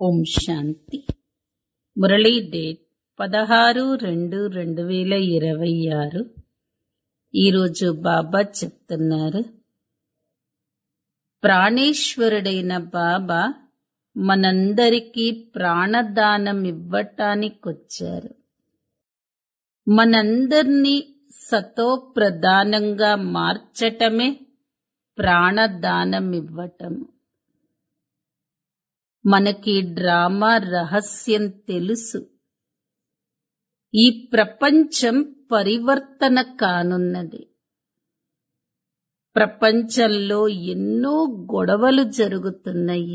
ఓం శాంతి Murali date పదహారు రెండు రెండు వేల ఇరవై ఆరు ఈరోజు బాబా చెప్తున్నారు ప్రాణేశ్వరుడైన బాబా మనందరికీ ప్రాణదానం ఇవ్వటానికొచ్చారు మనందర్నీ సతో ప్రధానంగా మార్చటమే ప్రాణదానం ఇవ్వటము మనకి డ్రామా రహస్యం తెలుసు ఈ ప్రపంచం పరివర్తన కానున్నది ప్రపంచంలో ఎన్నో గొడవలు జరుగుతున్నాయి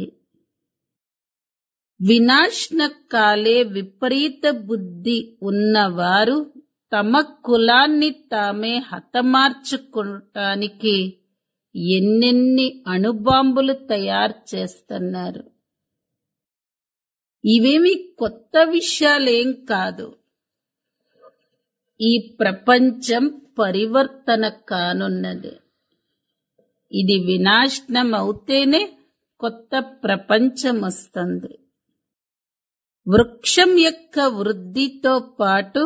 వినాశన కాలే విపరీత బుద్ధి ఉన్నవారు తమ కులాన్ని తామే హతమార్చుకోవటానికి ఎన్నెన్ని అణుబాంబులు తయారు చేస్తున్నారు ఇవేమి కొత్త విషయాలేం కాదు ఈ ప్రపంచం పరివర్తన కానున్నది ఇది వినాశనం అవుతేనే కొత్త ప్రపంచం వస్తుంది వృక్షం యొక్క వృద్ధితో పాటు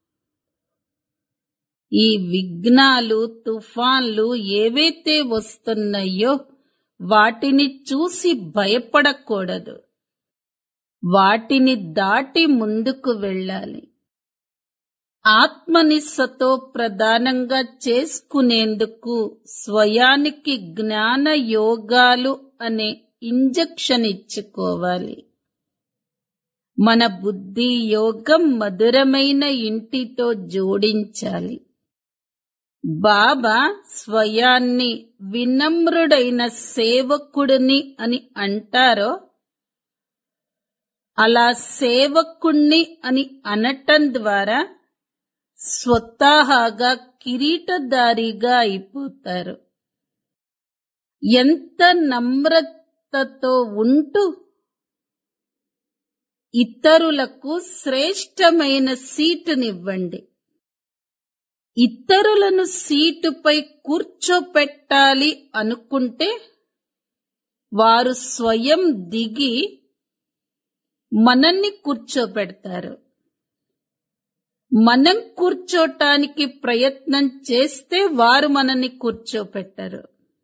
ఈ విఘ్నాలు తుఫాన్లు ఏవైతే వస్తున్నాయో వాటిని చూసి భయపడకూడదు వాటిని దాటి ముందుకు వెళ్ళాలి ఆత్మని సతో ప్రధానంగా చేసుకునేందుకు స్వయానికి జ్ఞాన యోగాలు అనే ఇంజెక్షన్ ఇచ్చుకోవాలి మన బుద్ధి యోగం మధురమైన ఇంటితో జోడించాలి బాబా స్వయాన్ని వినమ్రుడైన సేవకుడిని అని అంటారో అలా సేవకుణ్ణి అని అనటం ద్వారా స్వతహాగా కిరీటదారిగా అయిపోతారు ఎంత నమ్రతతో ఉంటూ ఇతరులకు శ్రేష్టమైన సీటునివ్వండి ఇతరులను సీటుపై కూర్చోపెట్టాలి అనుకుంటే వారు స్వయం దిగి మనల్ని కూర్చోపెడతారు మనం కూర్చోటానికి ప్రయత్నం చేస్తే వారు మనల్ని కూర్చోపెట్టరు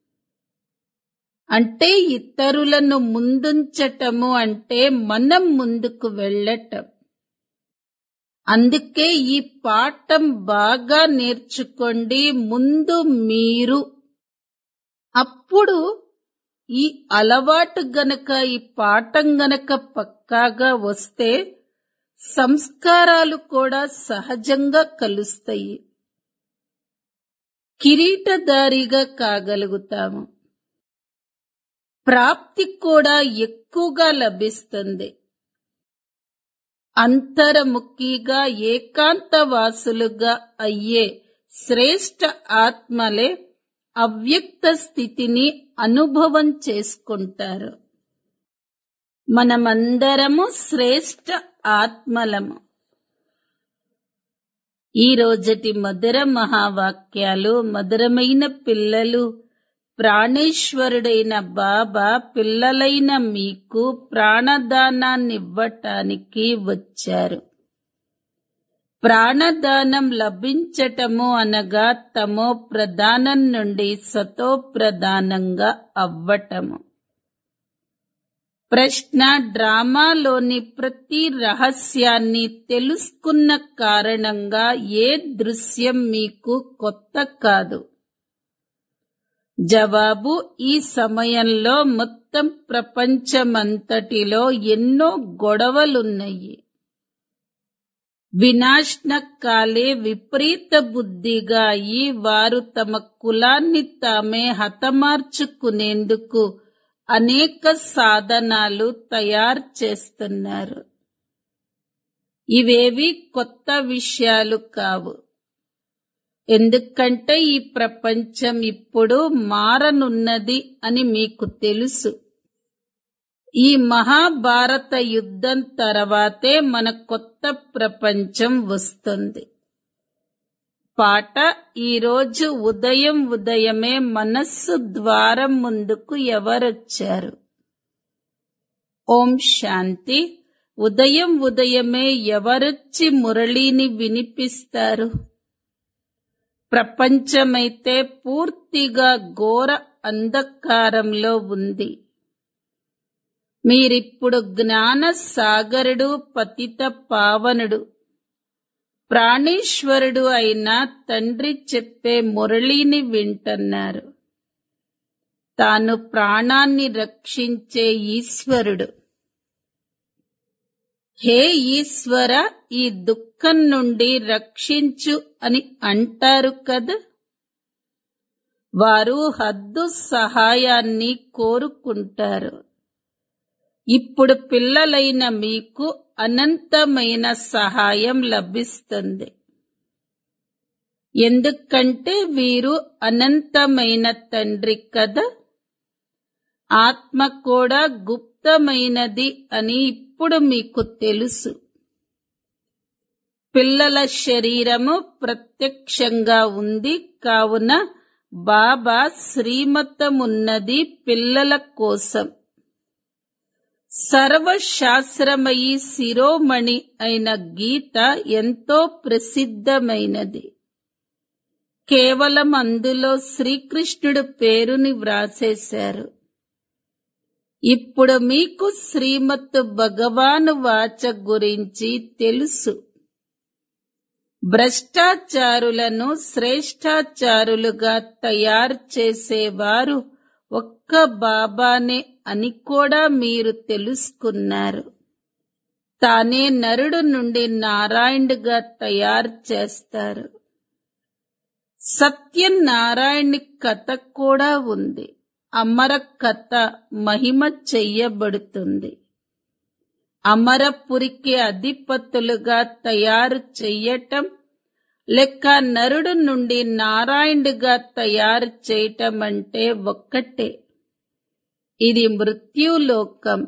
అంటే ఇతరులను ముందుంచటము అంటే మనం ముందుకు వెళ్ళటం అందుకే ఈ పాఠం బాగా నేర్చుకోండి ముందు మీరు అప్పుడు ఈ అలవాటు గనక ఈ పాఠం గనక పక్కాగా వస్తే సంస్కారాలు కూడా సహజంగా కలుస్తాయి కిరీటదారిగా కాగలుగుతాము ప్రాప్తి కూడా ఎక్కువగా లభిస్తుంది అంతరముఖిగా ఏకాంతవాసులుగా అయ్యే శ్రేష్ట ఆత్మలే అవ్యక్త స్థితిని అనుభవం చేసుకుంటారు మనమందరము శ్రేష్ట ఆత్మలము ఈ రోజటి మధుర మహావాక్యాలు మధురమైన పిల్లలు ప్రాణేశ్వరుడైన బాబా పిల్లలైన మీకు ప్రాణదానాన్నివ్వటానికి వచ్చారు ప్రాణదానం లభించటము అనగా తమో ప్రధానం నుండి సతో ప్రధానంగా అవ్వటము ప్రశ్న డ్రామాలోని ప్రతి రహస్యాన్ని తెలుసుకున్న కారణంగా ఏ దృశ్యం మీకు కొత్త కాదు జవాబు ఈ సమయంలో మొత్తం ప్రపంచమంతటిలో ఎన్నో గొడవలున్నాయి వినాశన కాలే విపరీత బుద్ధిగా అయి వారు తమ కులాన్ని తామే హతమార్చుకునేందుకు అనేక సాధనాలు తయారు చేస్తున్నారు ఇవేవి కొత్త విషయాలు కావు ఎందుకంటే ఈ ప్రపంచం ఇప్పుడు మారనున్నది అని మీకు తెలుసు ఈ మహాభారత యుద్ధం తర్వాతే మన కొత్త ప్రపంచం వస్తుంది పాట ఈరోజు ఉదయం ఉదయమే మనస్సు ద్వారం ముందుకు ఎవరొచ్చారు ఓం శాంతి ఉదయం ఉదయమే ఎవరొచ్చి మురళిని వినిపిస్తారు ప్రపంచమైతే పూర్తిగా ఘోర అంధకారంలో ఉంది మీరిప్పుడు జ్ఞాన సాగరుడు పతిత పావనుడు ప్రాణేశ్వరుడు అయిన తండ్రి చెప్పే మురళిని వింటున్నారు తాను ప్రాణాన్ని రక్షించే ఈశ్వరుడు హే ఈశ్వర ఈ దుఃఖం నుండి రక్షించు అని అంటారు కదా వారు హద్దు సహాయాన్ని కోరుకుంటారు ఇప్పుడు పిల్లలైన మీకు అనంతమైన సహాయం లభిస్తుంది ఎందుకంటే వీరు అనంతమైన తండ్రి కదా ఆత్మ కూడా గుప్తమైనది అని ఇప్పుడు మీకు తెలుసు పిల్లల శరీరము ప్రత్యక్షంగా ఉంది కావున బాబా శ్రీమతమున్నది పిల్లల కోసం సర్వశాస్త్రమయి శిరోమణి అయిన గీత ఎంతో ప్రసిద్ధమైనది కేవలం అందులో శ్రీకృష్ణుడు పేరుని వ్రాసేశారు ఇప్పుడు మీకు శ్రీమత్ భగవాను వాచ గురించి తెలుసు భ్రష్టాచారులను శ్రేష్టాచారులుగా తయారు చేసేవారు ఒక్క బాబానే అని కూడా మీరు తెలుసుకున్నారు తానే నరుడు నుండి నారాయణుడిగా తయారు చేస్తారు సత్యనారాయణి కథ కూడా ఉంది అమర కథ మహిమ చెయ్యబడుతుంది అమరపురికి అధిపతులుగా తయారు చెయ్యటం లెక్క నరుడు నుండి నారాయణుడిగా తయారు చేయటం అంటే ఒక్కటే ఇది మృత్యులోకం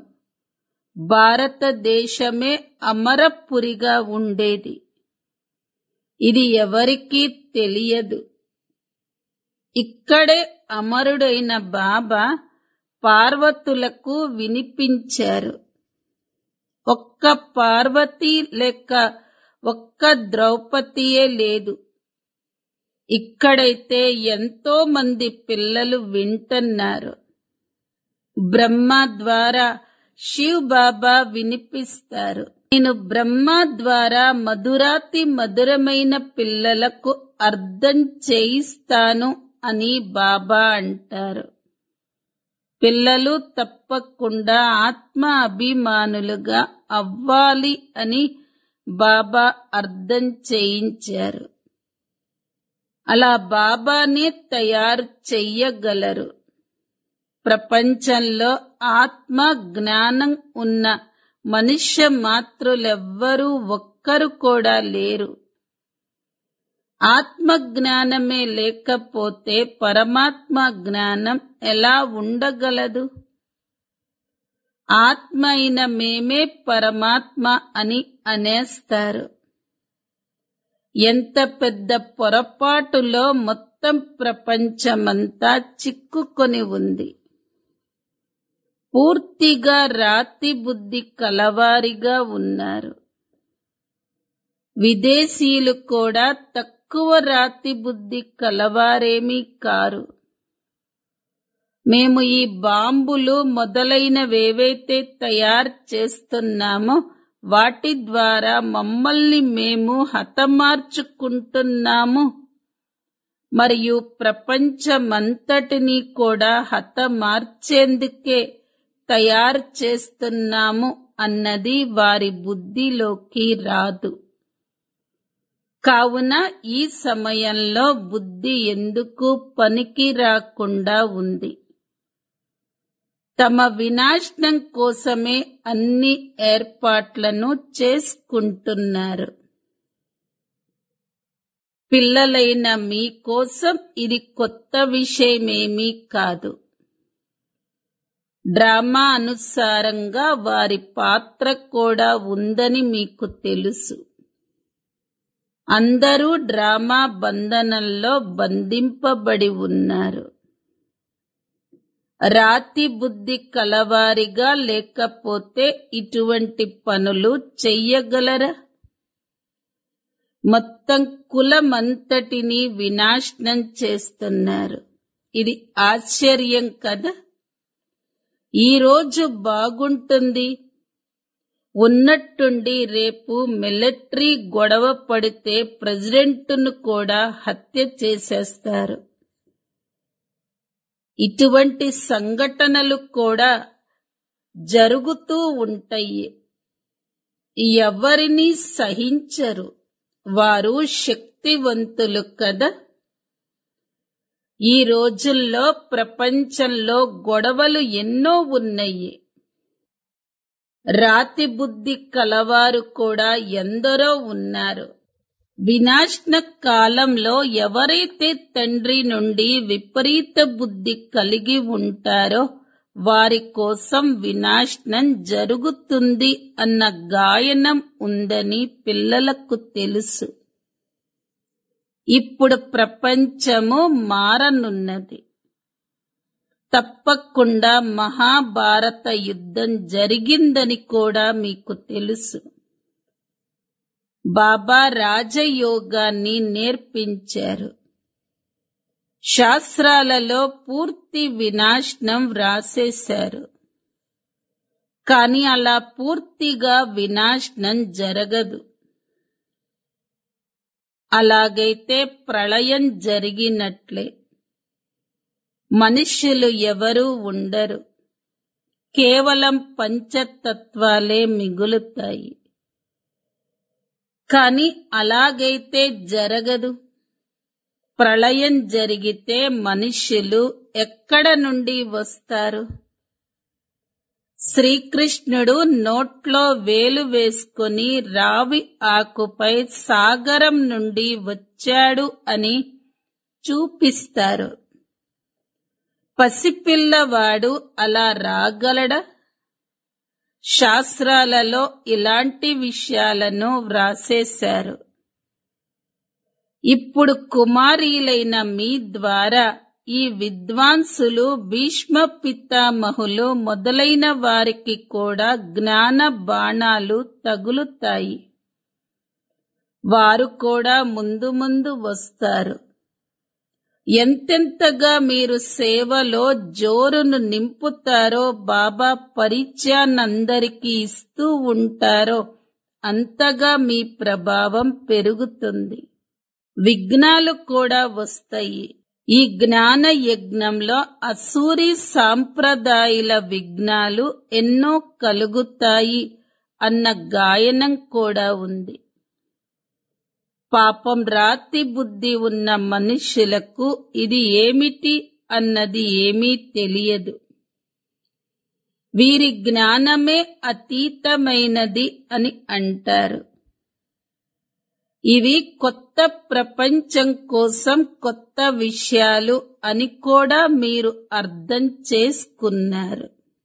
భారతదేశమే అమరపురిగా ఉండేది ఇది ఎవరికీ తెలియదు ఇక్కడే అమరుడైన బాబా పార్వతులకు వినిపించారు ఒక్క పార్వతి లేక ఒక్క ద్రౌపదియే లేదు ఇక్కడైతే ఎంతో మంది పిల్లలు వింటున్నారు బ్రహ్మ ద్వారా శివ్ బాబా వినిపిస్తారు నేను బ్రహ్మ ద్వారా మధురాతి మధురమైన పిల్లలకు అర్థం చేయిస్తాను అని బాబా అంటారు పిల్లలు తప్పకుండా ఆత్మ అభిమానులుగా అవ్వాలి అని బాబా అర్థం చేయించారు అలా బాబానే తయారు చెయ్యగలరు ప్రపంచంలో ఆత్మ జ్ఞానం ఉన్న మనుష్య మాతృలెవ్వరూ ఒక్కరు కూడా లేరు ఆత్మ జ్ఞానమే లేకపోతే పరమాత్మ జ్ఞానం ఎలా ఉండగలదు ఆత్మ అయిన మేమే పరమాత్మ అని అనేస్తారు ఎంత పెద్ద పొరపాటులో మొత్తం ప్రపంచమంతా చిక్కుకొని ఉంది పూర్తిగా రాతి బుద్ధి కలవారిగా ఉన్నారు విదేశీయులు కూడా తక్కువ రాతి బుద్ధి కలవారేమీ కారు మేము ఈ బాంబులు మొదలైనవేవైతే తయారు చేస్తున్నామో వాటి ద్వారా మమ్మల్ని మేము హతమార్చుకుంటున్నాము మరియు ప్రపంచమంతటినీ కూడా హతమార్చేందుకే తయారు చేస్తున్నాము అన్నది వారి బుద్ధిలోకి రాదు కావున ఈ సమయంలో బుద్ధి ఎందుకు పనికి రాకుండా ఉంది తమ వినాశనం కోసమే అన్ని ఏర్పాట్లను చేసుకుంటున్నారు పిల్లలైన మీకోసం ఇది కొత్త విషయమేమీ కాదు డ్రామా అనుసారంగా వారి పాత్ర కూడా ఉందని మీకు తెలుసు అందరూ డ్రామా బంధనంలో బంధింపబడి ఉన్నారు రాతి బుద్ధి కలవారిగా లేకపోతే ఇటువంటి పనులు చెయ్యగలరా మొత్తం కులమంతటిని వినాశనం చేస్తున్నారు ఇది ఆశ్చర్యం కదా ఈ రోజు బాగుంటుంది ఉన్నట్టుండి రేపు మిలిటరీ గొడవ పడితే ప్రెసిడెంట్ను కూడా హత్య చేసేస్తారు ఇటువంటి సంఘటనలు కూడా జరుగుతూ ఉంటాయి ఎవరిని సహించరు వారు శక్తివంతులు కదా ఈ రోజుల్లో ప్రపంచంలో గొడవలు ఎన్నో ఉన్నాయి రాతి బుద్ధి కలవారు కూడా ఎందరో ఉన్నారు వినాశన కాలంలో ఎవరైతే తండ్రి నుండి విపరీత బుద్ధి కలిగి ఉంటారో వారి కోసం వినాశనం జరుగుతుంది అన్న గాయనం ఉందని పిల్లలకు తెలుసు ఇప్పుడు ప్రపంచము మారనున్నది తప్పకుండా మహాభారత యుద్ధం జరిగిందని కూడా మీకు తెలుసు బాబా రాజయోగాన్ని నేర్పించారు శాస్త్రాలలో పూర్తి వినాశనం వ్రాసేశారు కాని అలా పూర్తిగా వినాశనం జరగదు అలాగైతే ప్రళయం జరిగినట్లే మనుష్యులు ఎవరూ ఉండరు కేవలం పంచతత్వాలే మిగులుతాయి కాని అలాగైతే జరగదు ప్రళయం జరిగితే మనుష్యులు ఎక్కడ నుండి వస్తారు శ్రీకృష్ణుడు నోట్లో వేలు వేసుకొని రావి ఆకుపై సాగరం నుండి వచ్చాడు అని చూపిస్తారు పసిపిల్లవాడు అలా రాగలడా శాస్త్రాలలో ఇలాంటి విషయాలను వ్రాసేశారు ఇప్పుడు కుమారీలైన మీ ద్వారా ఈ విద్వాంసులు భీష్మ పితామహులు మొదలైన వారికి కూడా జ్ఞాన బాణాలు తగులుతాయి వారు కూడా ముందు ముందు వస్తారు ఎంతెంతగా మీరు సేవలో జోరును నింపుతారో బాబా పరిచయాన్నందరికీ ఇస్తూ ఉంటారో అంతగా మీ ప్రభావం పెరుగుతుంది విఘ్నాలు కూడా వస్తాయి ఈ జ్ఞాన యజ్ఞంలో అసూరి సాంప్రదాయాల విఘ్నాలు ఎన్నో కలుగుతాయి అన్న గాయనం కూడా ఉంది పాపం రాతి బుద్ధి ఉన్న మనుష్యులకు ఇది ఏమిటి అన్నది ఏమీ తెలియదు వీరి జ్ఞానమే అతీతమైనది అని అంటారు ఇవి కొత్త ప్రపంచం కోసం కొత్త విషయాలు అని కూడా మీరు అర్థం చేసుకున్నారు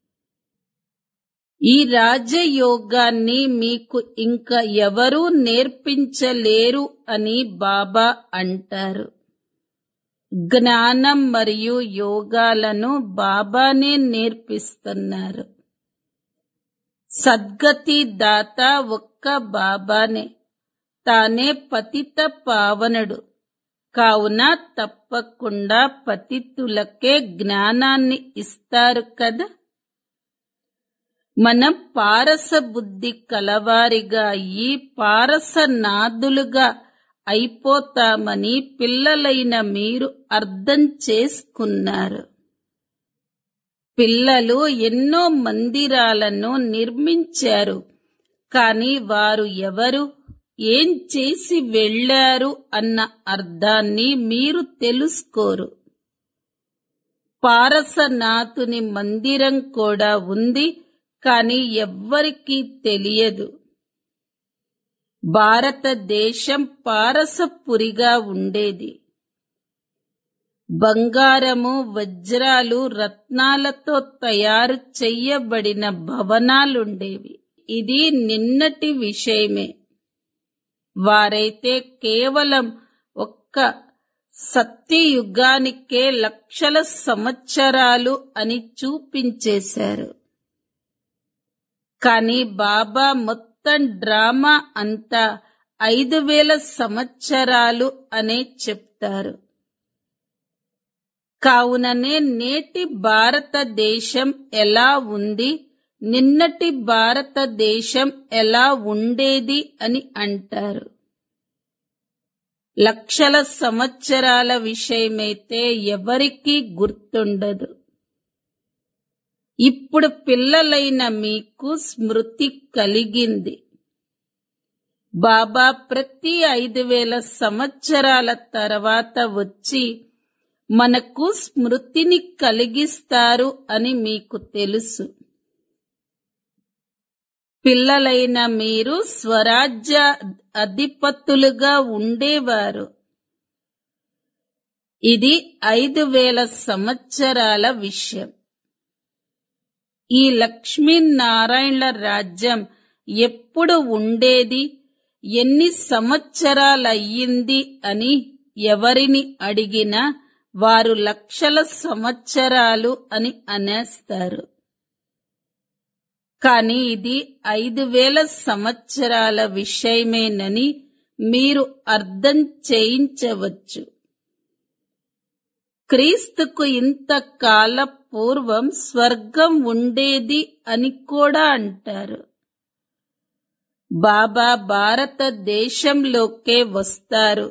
ఈ రాజయోగాన్ని మీకు ఇంకా ఎవరూ నేర్పించలేరు అని బాబా అంటారు జ్ఞానం మరియు యోగాలను బాబానే నేర్పిస్తున్నారు సద్గతి దాత ఒక్క బాబానే తానే పతిత పావనుడు కావున తప్పకుండా పతితులకే జ్ఞానాన్ని ఇస్తారు కదా మనం పారస బుద్ధి కలవారిగా ఈ పారసనాథులుగా అయిపోతామని పిల్లలైన మీరు అర్థం చేసుకున్నారు పిల్లలు ఎన్నో మందిరాలను నిర్మించారు కాని వారు ఎవరు ఏం చేసి వెళ్లారు అన్న అర్థాన్ని మీరు తెలుసుకోరు పారసనాథుని మందిరం కూడా ఉంది కాని ఎవ్వరికీ తెలియదు భారతదేశం పారసపురిగా ఉండేది బంగారము వజ్రాలు రత్నాలతో తయారు చెయ్యబడిన భవనాలుండేవి ఇది నిన్నటి విషయమే వారైతే కేవలం ఒక్క సత్యయుగానికే లక్షల సంవత్సరాలు అని చూపించేశారు కానీ బాబా మొత్తం డ్రామా అంతా ఐదు వేల సంవత్సరాలు అనే చెప్తారు కావుననే నేటి భారతదేశం ఎలా ఉంది నిన్నటి భారతదేశం ఎలా ఉండేది అని అంటారు లక్షల సంవత్సరాల విషయమైతే ఎవరికీ గుర్తుండదు ఇప్పుడు పిల్లలైన మీకు స్మృతి కలిగింది బాబా ప్రతి ఐదు వేల సంవత్సరాల తర్వాత వచ్చి మనకు స్మృతిని కలిగిస్తారు అని మీకు తెలుసు పిల్లలైన మీరు స్వరాజ్య అధిపతులుగా ఉండేవారు ఇది ఐదు వేల సంవత్సరాల విషయం ఈ లక్ష్మీనారాయణల రాజ్యం ఎప్పుడు ఉండేది ఎన్ని సంవత్సరాలయ్యింది అని ఎవరిని అడిగినా వారు లక్షల సంవత్సరాలు అని అనేస్తారు కాని ఇది ఐదు వేల సంవత్సరాల విషయమేనని మీరు అర్థం చేయించవచ్చు క్రీస్తుకు ఇంతకాల పూర్వం స్వర్గం ఉండేది అని కూడా అంటారు బాబా భారతదేశంలోకే వస్తారు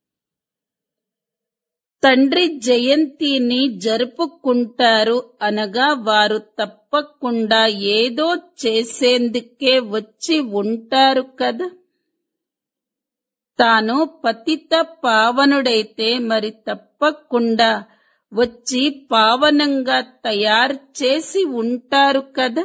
తండ్రి జయంతిని జరుపుకుంటారు అనగా వారు తప్పకుండా ఏదో చేసేందుకే వచ్చి ఉంటారు కదా తాను పతిత పావనుడైతే మరి తప్పకుండా వచ్చి పావనంగా తయారు చేసి ఉంటారు కదా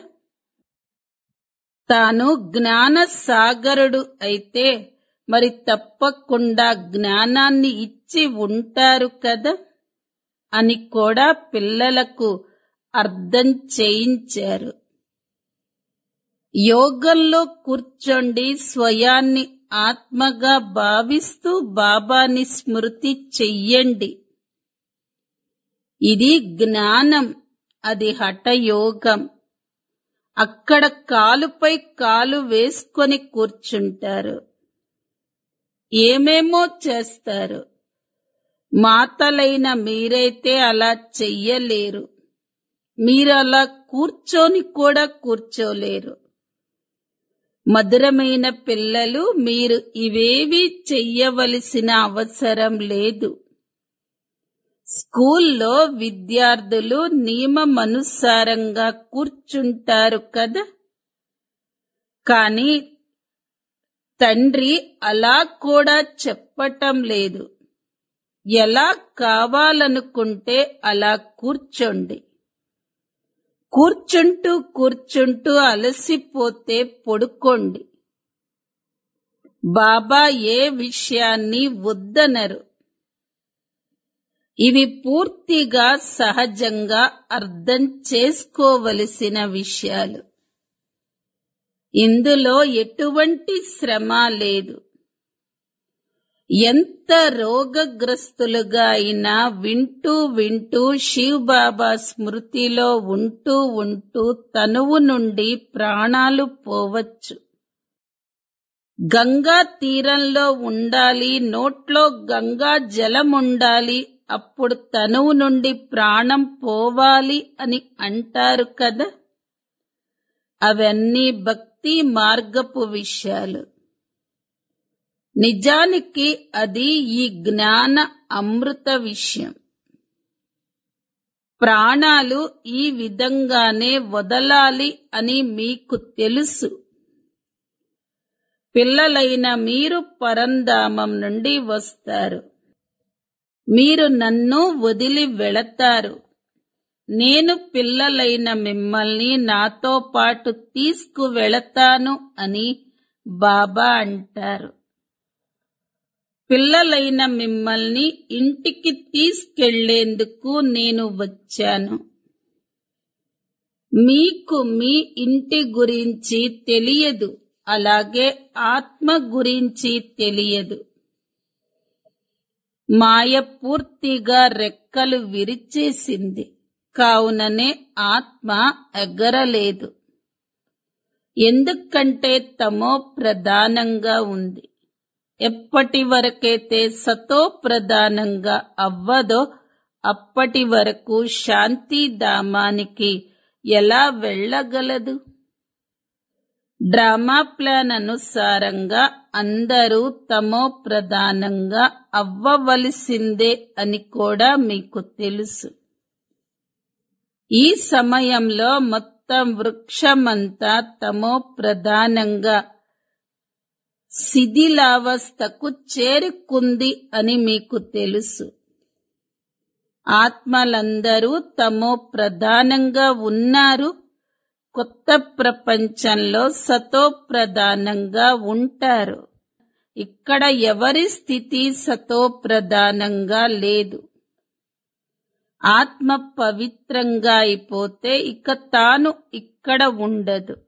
తాను జ్ఞాన సాగరుడు అయితే మరి తప్పకుండా జ్ఞానాన్ని ఇచ్చి ఉంటారు కదా అని కూడా పిల్లలకు అర్థం చేయించారు యోగంలో కూర్చోండి స్వయాన్ని ఆత్మగా భావిస్తూ బాబాని స్మృతి చెయ్యండి ఇది జ్ఞానం అది హఠయోగం అక్కడ కాలుపై కాలు వేసుకొని కూర్చుంటారు ఏమేమో చేస్తారు మాతలైన మీరైతే అలా చెయ్యలేరు మీరు అలా కూర్చొని కూడా కూర్చోలేరు మధురమైన పిల్లలు మీరు ఇవేవి చెయ్యవలసిన అవసరం లేదు స్కూల్లో విద్యార్థులు నియమమనుసారంగా కూర్చుంటారు కదా కానీ తండ్రి అలా కూడా చెప్పటం లేదు ఎలా కావాలనుకుంటే అలా కూర్చోండి కూర్చుంటూ కూర్చుంటూ అలసిపోతే పడుకోండి బాబా ఏ విషయాన్ని వద్దనరు ఇవి పూర్తిగా సహజంగా అర్థం చేసుకోవలసిన విషయాలు ఇందులో ఎటువంటి శ్రమ లేదు ఎంత రోగగ్రస్తులుగా అయినా వింటూ వింటూ శివ్ బాబా స్మృతిలో ఉంటూ ఉంటూ తనువు నుండి ప్రాణాలు పోవచ్చు గంగా తీరంలో ఉండాలి నోట్లో గంగా జలం ఉండాలి అప్పుడు తనువు నుండి ప్రాణం పోవాలి అని అంటారు కదా అవన్నీ భక్తి మార్గపు విషయాలు నిజానికి అది ఈ జ్ఞాన అమృత విషయం ప్రాణాలు ఈ విధంగానే వదలాలి అని మీకు తెలుసు పిల్లలైన మీరు పరంధామం నుండి వస్తారు మీరు నన్ను వదిలి వెళతారు నేను పిల్లలైన మిమ్మల్ని నాతో పాటు తీసుకువెళతాను అని బాబా అంటారు పిల్లలైన మిమ్మల్ని ఇంటికి తీసుకెళ్లేందుకు నేను వచ్చాను మీకు మీ ఇంటి గురించి తెలియదు అలాగే ఆత్మ గురించి తెలియదు మాయ పూర్తిగా రెక్కలు విరిచేసింది కావుననే ఆత్మ ఎగరలేదు ఎందుకంటే తమో ప్రధానంగా ఉంది ఎప్పటి వరకైతే సతో ప్రధానంగా అవ్వదో అప్పటి వరకు శాంతిధామానికి ఎలా వెళ్ళగలదు డ్రామా ప్లాన్ అనుసారంగా అందరూ తమో ప్రధానంగా అవ్వవలసిందే అని కూడా మీకు తెలుసు ఈ సమయంలో మొత్తం వృక్షమంతా తమో ప్రధానంగా శిథిలావస్థకు చేరుకుంది అని మీకు తెలుసు ఆత్మలందరూ తమో ప్రధానంగా ఉన్నారు కొత్త ప్రపంచంలో సతో ప్రధానంగా ఉంటారు ఇక్కడ ఎవరి స్థితి సతో ప్రధానంగా లేదు ఆత్మ పవిత్రంగా అయిపోతే ఇక తాను ఇక్కడ ఉండదు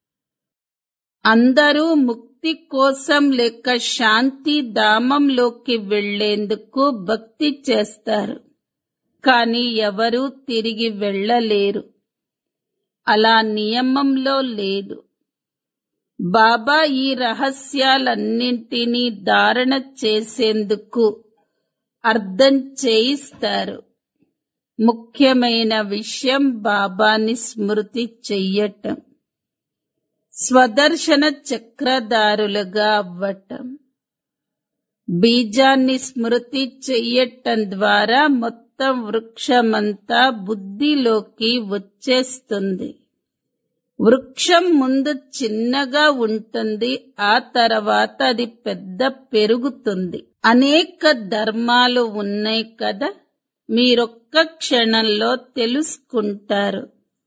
అందరూ ముక్తి కోసం లేక శాంతి ధామంలోకి వెళ్లేందుకు భక్తి చేస్తారు కానీ ఎవరూ తిరిగి వెళ్ళలేరు అలా నియమంలో లేదు బాబా ఈ రహస్యాలన్నింటినీ ధారణ చేసేందుకు అర్థం చేయిస్తారు ముఖ్యమైన విషయం బాబాని స్మృతి చెయ్యటం స్వదర్శన చక్రధారులుగా అవ్వటం బీజాన్ని స్మృతి చెయ్యటం ద్వారా మొత్తం వృక్షమంతా బుద్ధిలోకి వచ్చేస్తుంది వృక్షం ముందు చిన్నగా ఉంటుంది ఆ తర్వాత అది పెద్ద పెరుగుతుంది అనేక ధర్మాలు ఉన్నాయి కదా మీరొక్క క్షణంలో తెలుసుకుంటారు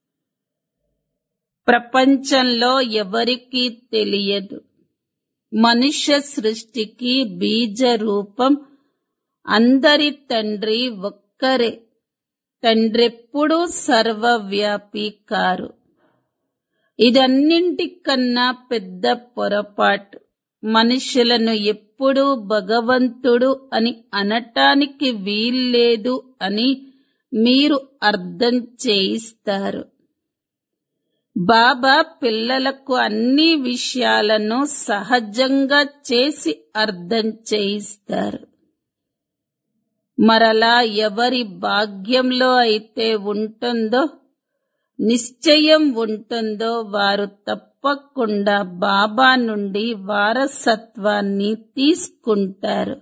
ప్రపంచంలో ఎవరికీ తెలియదు మనుష్య సృష్టికి బీజ రూపం అందరి తండ్రి ఒక్కరే తండ్రెప్పుడూ సర్వవ్యాపి కారు ఇదన్నింటికన్నా పెద్ద పొరపాటు మనుషులను ఎప్పుడూ భగవంతుడు అని అనటానికి వీల్లేదు అని మీరు అర్థం చేయిస్తారు బాబా పిల్లలకు అన్ని విషయాలను సహజంగా చేసి అర్థం చేయిస్తారు మరలా ఎవరి భాగ్యంలో అయితే ఉంటుందో నిశ్చయం ఉంటుందో వారు తప్పకుండా బాబా నుండి వారసత్వాన్ని తీసుకుంటారు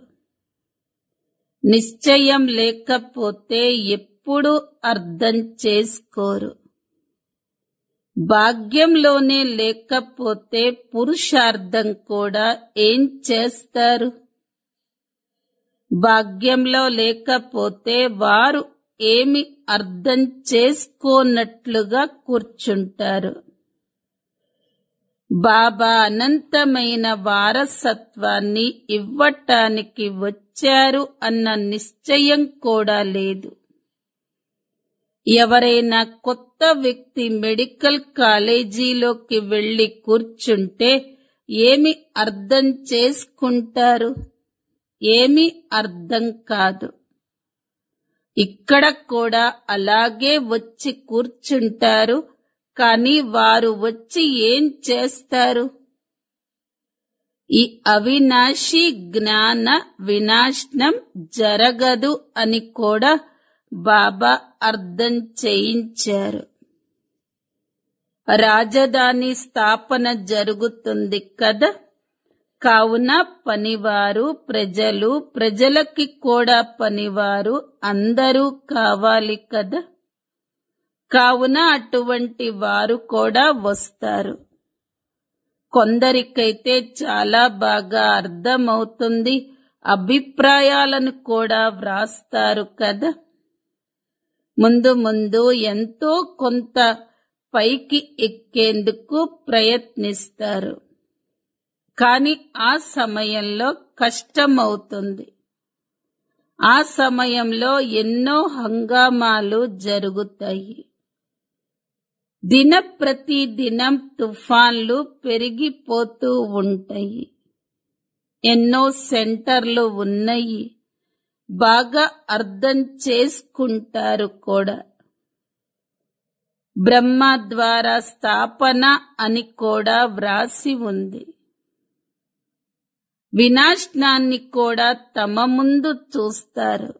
నిశ్చయం లేకపోతే ఎప్పుడూ అర్థం చేసుకోరు భాగ్యంలోనే లేకపోతే పురుషార్థం కూడా ఏం చేస్తారు భాగ్యంలో లేకపోతే వారు ఏమి అర్థం చేసుకోనట్లుగా కూర్చుంటారు బాబా అనంతమైన వారసత్వాన్ని ఇవ్వటానికి వచ్చారు అన్న నిశ్చయం కూడా లేదు ఎవరైనా కొత్త వ్యక్తి మెడికల్ కాలేజీలోకి వెళ్లి కూర్చుంటే ఏమి అర్థం చేసుకుంటారు ఏమి అర్థం కాదు ఇక్కడ కూడా అలాగే వచ్చి కూర్చుంటారు కానీ వారు వచ్చి ఏం చేస్తారు ఈ అవినాశి జ్ఞాన వినాశనం జరగదు అని కూడా బాబా అర్థం చేయించారు రాజధాని స్థాపన జరుగుతుంది కదా కావున పనివారు ప్రజలు ప్రజలకి కూడా పనివారు అందరూ కావాలి కదా కావున అటువంటి వారు కూడా వస్తారు కొందరికైతే చాలా బాగా అర్థమవుతుంది అభిప్రాయాలను కూడా వ్రాస్తారు కదా ముందు ముందు ఎంతో కొంత పైకి ఎక్కేందుకు ప్రయత్నిస్తారు కానీ ఆ సమయంలో కష్టమవుతుంది ఆ సమయంలో ఎన్నో హంగామాలు జరుగుతాయి దిన ప్రతి దినం తుఫాన్లు పెరిగిపోతూ ఉంటాయి ఎన్నో సెంటర్లు ఉన్నాయి బాగా అర్థం చేసుకుంటారు కూడా బ్రహ్మ ద్వారా స్థాపన అని కూడా వ్రాసి ఉంది వినాశనాన్ని కూడా తమ ముందు చూస్తారు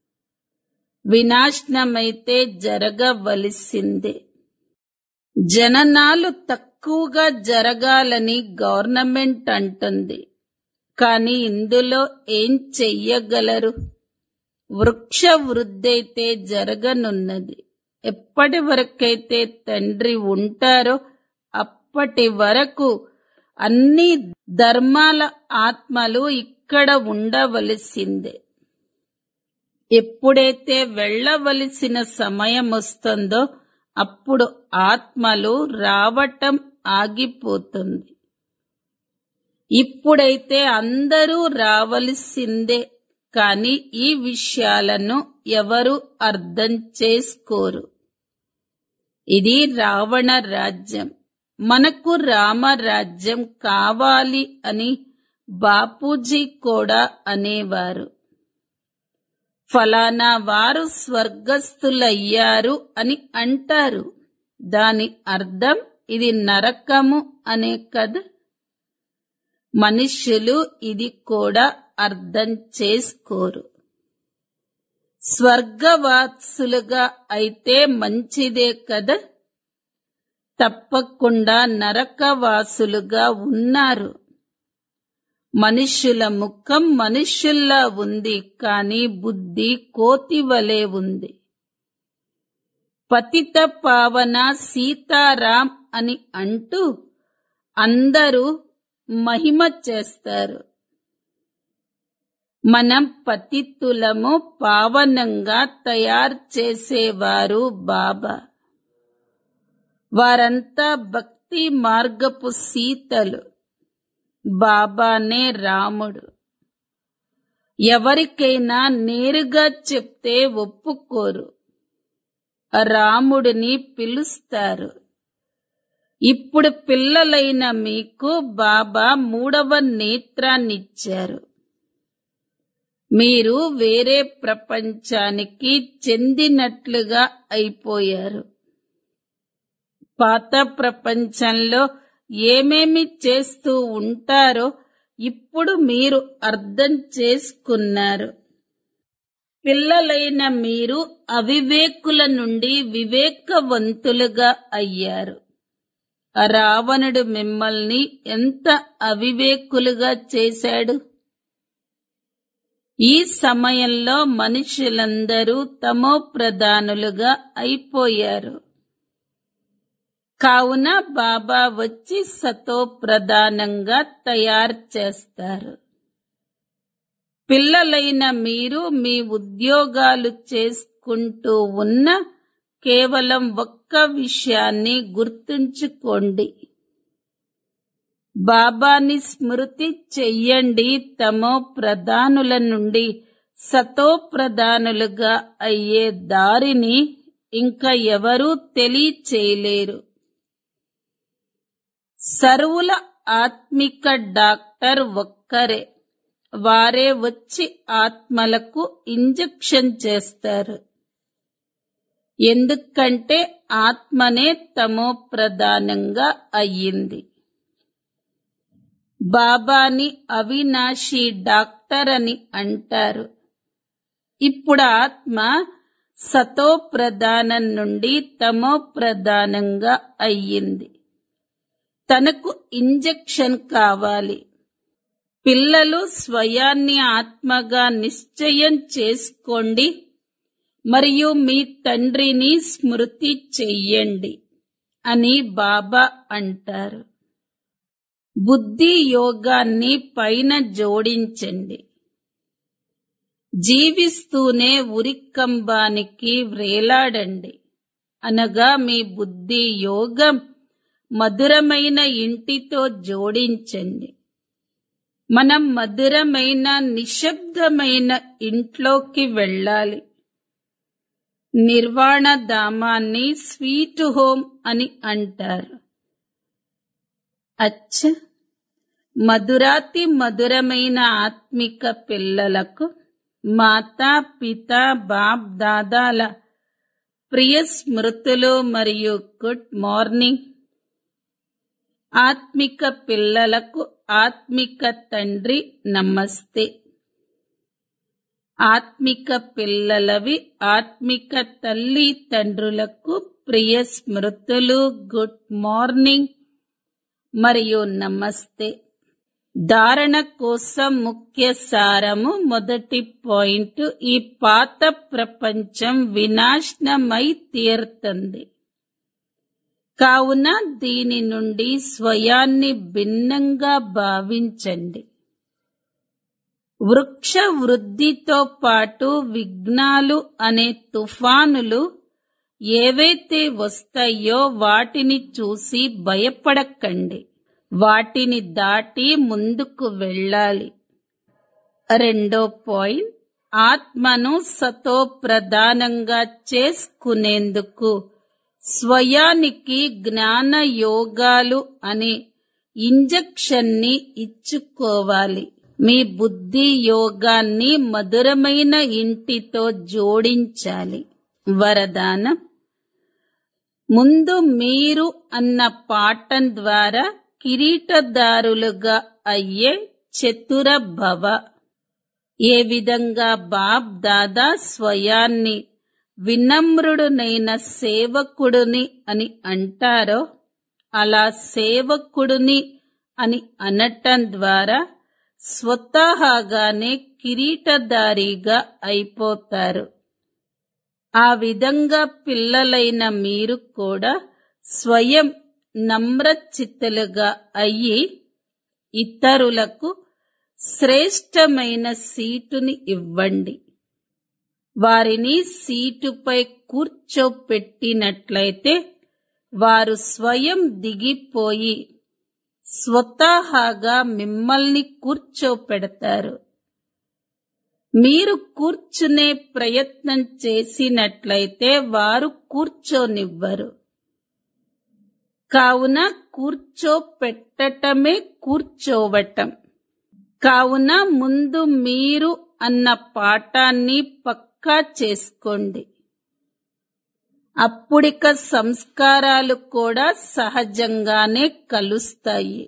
వినాశనమైతే జరగవలసిందే జననాలు తక్కువగా జరగాలని గవర్నమెంట్ అంటుంది కానీ ఇందులో ఏం చెయ్యగలరు వృక్ష వృద్ధైతే జరగనున్నది ఎప్పటి వరకైతే తండ్రి ఉంటారో అప్పటి వరకు అన్ని ధర్మాల ఆత్మలు ఇక్కడ ఉండవలసిందే ఎప్పుడైతే వెళ్ళవలసిన సమయం వస్తుందో అప్పుడు ఆత్మలు రావటం ఆగిపోతుంది ఇప్పుడైతే అందరూ రావలసిందే కానీ ఈ విషయాలను ఎవరు అర్థం చేసుకోరు ఇది రావణ రాజ్యం మనకు రామరాజ్యం కావాలి అని బాపూజీ కూడా అనేవారు ఫలానా వారు స్వర్గస్థులయ్యారు అని అంటారు దాని అర్థం ఇది నరకము అనే కదా మనుష్యులు ఇది కూడా అర్థం చేసుకోరు స్వర్గవాసులుగా అయితే మంచిదే కదా తప్పకుండా నరకవాసులుగా ఉన్నారు మనుష్యుల ముఖం మనుష్యుల్లా ఉంది కానీ బుద్ధి కోతి వలె ఉంది పతిత పావన సీతారాం అని అంటూ అందరూ మహిమ చేస్తారు మనం పతితులము పావనంగా తయారు చేసేవారు బాబా వారంతా భక్తి మార్గపు సీతలు బాబానే రాముడు ఎవరికైనా నేరుగా చెప్తే ఒప్పుకోరు రాముడిని పిలుస్తారు ఇప్పుడు పిల్లలైన మీకు బాబా మూడవ నేత్రాన్నిచ్చారు మీరు వేరే ప్రపంచానికి చెందినట్లుగా అయిపోయారు పాత ప్రపంచంలో ఏమేమి చేస్తూ ఉంటారో ఇప్పుడు మీరు అర్థం చేసుకున్నారు పిల్లలైన మీరు అవివేకుల నుండి వివేకవంతులుగా అయ్యారు రావణుడు మిమ్మల్ని ఎంత అవివేకులుగా చేశాడు ఈ సమయంలో మనుషులందరూ తమో ప్రధానులుగా అయిపోయారు కావున బాబా వచ్చి సతో ప్రధానంగా తయారు చేస్తారు పిల్లలైన మీరు మీ ఉద్యోగాలు చేసుకుంటూ ఉన్న కేవలం ఒక్క విషయాన్ని గుర్తుంచుకోండి బాబాని స్మృతి చెయ్యండి తమో ప్రధానుల నుండి సతో ప్రధానులుగా అయ్యే దారిని ఇంకా ఎవరూ తెలియచేయలేరు సర్వుల ఆత్మిక డాక్టర్ ఒక్కరే వారే వచ్చి ఆత్మలకు ఇంజెక్షన్ చేస్తారు ఎందుకంటే ఆత్మనే తమో ప్రధానంగా అయ్యింది బాబాని అవినాశి డాక్టర్ అని అంటారు ఇప్పుడు ఆత్మ సతో ప్రధానం నుండి తమో ప్రధానంగా అయ్యింది తనకు ఇంజెక్షన్ కావాలి పిల్లలు స్వయాన్ని ఆత్మగా నిశ్చయం చేసుకోండి మరియు మీ తండ్రిని స్మృతి చెయ్యండి అని బాబా అంటారు బుద్ధి యోగాన్ని పైన జోడించండి జీవిస్తూనే ఉరికంబానికి వ్రేలాడండి అనగా మీ బుద్ధి యోగం మధురమైన ఇంటితో జోడించండి మనం మధురమైన నిశ్శబ్దమైన ఇంట్లోకి వెళ్ళాలి నిర్వాణ ధామాన్ని స్వీట్ హోమ్ అని అంటారు అచ్చ మధురాతి మధురమైన ఆత్మిక పిల్లలకు మాతా పిత బాప్ దాదాల ప్రియ స్మృతులు మరియు గుడ్ మార్నింగ్ ఆత్మిక పిల్లలకు ఆత్మిక తండ్రి నమస్తే ఆత్మిక పిల్లలవి ఆత్మిక తల్లి తండ్రులకు ప్రియ స్మృతులు గుడ్ మార్నింగ్ మరియు నమస్తే ధారణ కోసం ముఖ్య సారము మొదటి పాయింట్ ఈ పాత ప్రపంచం వినాశనమై తీరుతుంది కావున దీని నుండి స్వయాన్ని భిన్నంగా భావించండి వృక్ష వృద్ధితో పాటు విఘ్నాలు అనే తుఫానులు ఏవైతే వస్తాయో వాటిని చూసి భయపడకండి వాటిని దాటి ముందుకు వెళ్ళాలి రెండో పాయింట్ ఆత్మను సతో ప్రధానంగా చేసుకునేందుకు స్వయానికి జ్ఞాన యోగాలు అనే ఇంజెక్షన్ ని ఇచ్చుకోవాలి మీ బుద్ధి యోగాన్ని మధురమైన ఇంటితో జోడించాలి వరదానం ముందు మీరు అన్న పాఠం ద్వారా కిరీటదారులుగా అయ్యే చతుర భవ ఏ విధంగా బాబ్ దాదా స్వయాన్ని వినమ్రుడునైన సేవకుడుని అని అంటారో అలా సేవకుడుని అని అనటం ద్వారా స్వతహాగానే కిరీటదారిగా అయిపోతారు ఆ విధంగా పిల్లలైన మీరు కూడా స్వయం నమ్రచిత్తులుగా అయ్యి ఇతరులకు శ్రేష్టమైన సీటుని ఇవ్వండి వారిని సీటుపై కూర్చోపెట్టినట్లయితే వారు స్వయం దిగిపోయి స్వతహాగా మిమ్మల్ని కూర్చోపెడతారు మీరు కూర్చునే ప్రయత్నం చేసినట్లయితే వారు కూర్చోనివ్వరు కావున కూర్చోపెట్టటమే కూర్చోవటం కావున ముందు మీరు అన్న పాఠాన్ని పక్కా చేసుకోండి అప్పుడిక సంస్కారాలు కూడా సహజంగానే కలుస్తాయి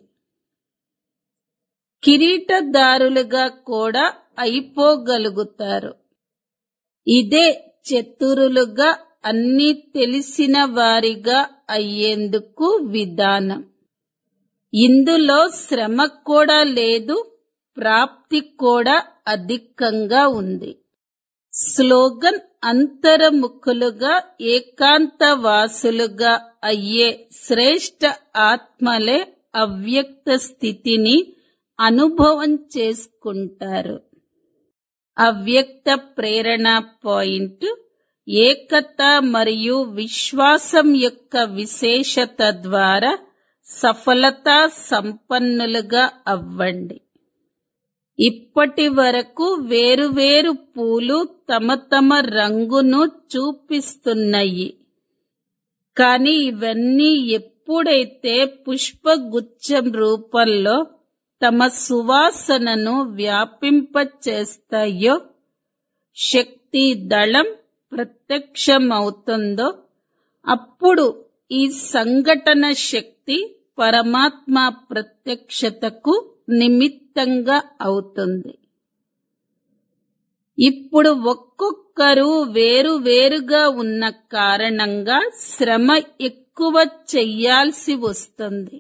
కిరీటదారులుగా కూడా అయిపోగలుగుతారు ఇదే చతురులుగా అన్ని తెలిసిన వారిగా అయ్యేందుకు విధానం ఇందులో శ్రమ కూడా లేదు ప్రాప్తి కూడా అధికంగా ఉంది స్లోగన్ అంతరముఖులుగా ఏకాంతవాసులుగా అయ్యే శ్రేష్ట ఆత్మలే అవ్యక్త స్థితిని అనుభవం చేసుకుంటారు అవ్యక్త ప్రేరణ పాయింట్ ఏకత మరియు విశ్వాసం యొక్క విశేషత ద్వారా సఫలతా సంపన్నులుగా అవ్వండి ఇప్పటి వరకు వేరువేరు పూలు తమ తమ రంగును చూపిస్తున్నాయి కానీ ఇవన్నీ ఎప్పుడైతే పుష్పగుచ్చం రూపంలో తమ సువాసనను వ్యాపింపచేస్తాయో శక్తి దళం ప్రత్యక్షమవుతుందో అప్పుడు ఈ సంఘటన శక్తి పరమాత్మ ప్రత్యక్షతకు నిమిత్తంగా అవుతుంది ఇప్పుడు ఒక్కొక్కరు వేరు వేరుగా ఉన్న కారణంగా శ్రమ ఎక్కువ చెయ్యాల్సి వస్తుంది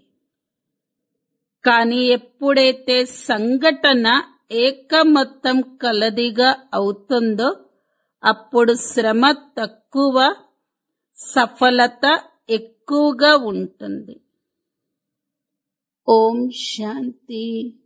కానీ ఎప్పుడైతే సంఘటన ఏకమత్తం కలదిగా అవుతుందో అప్పుడు శ్రమ తక్కువ సఫలత ఎక్కువగా ఉంటుంది ఓం శాంతి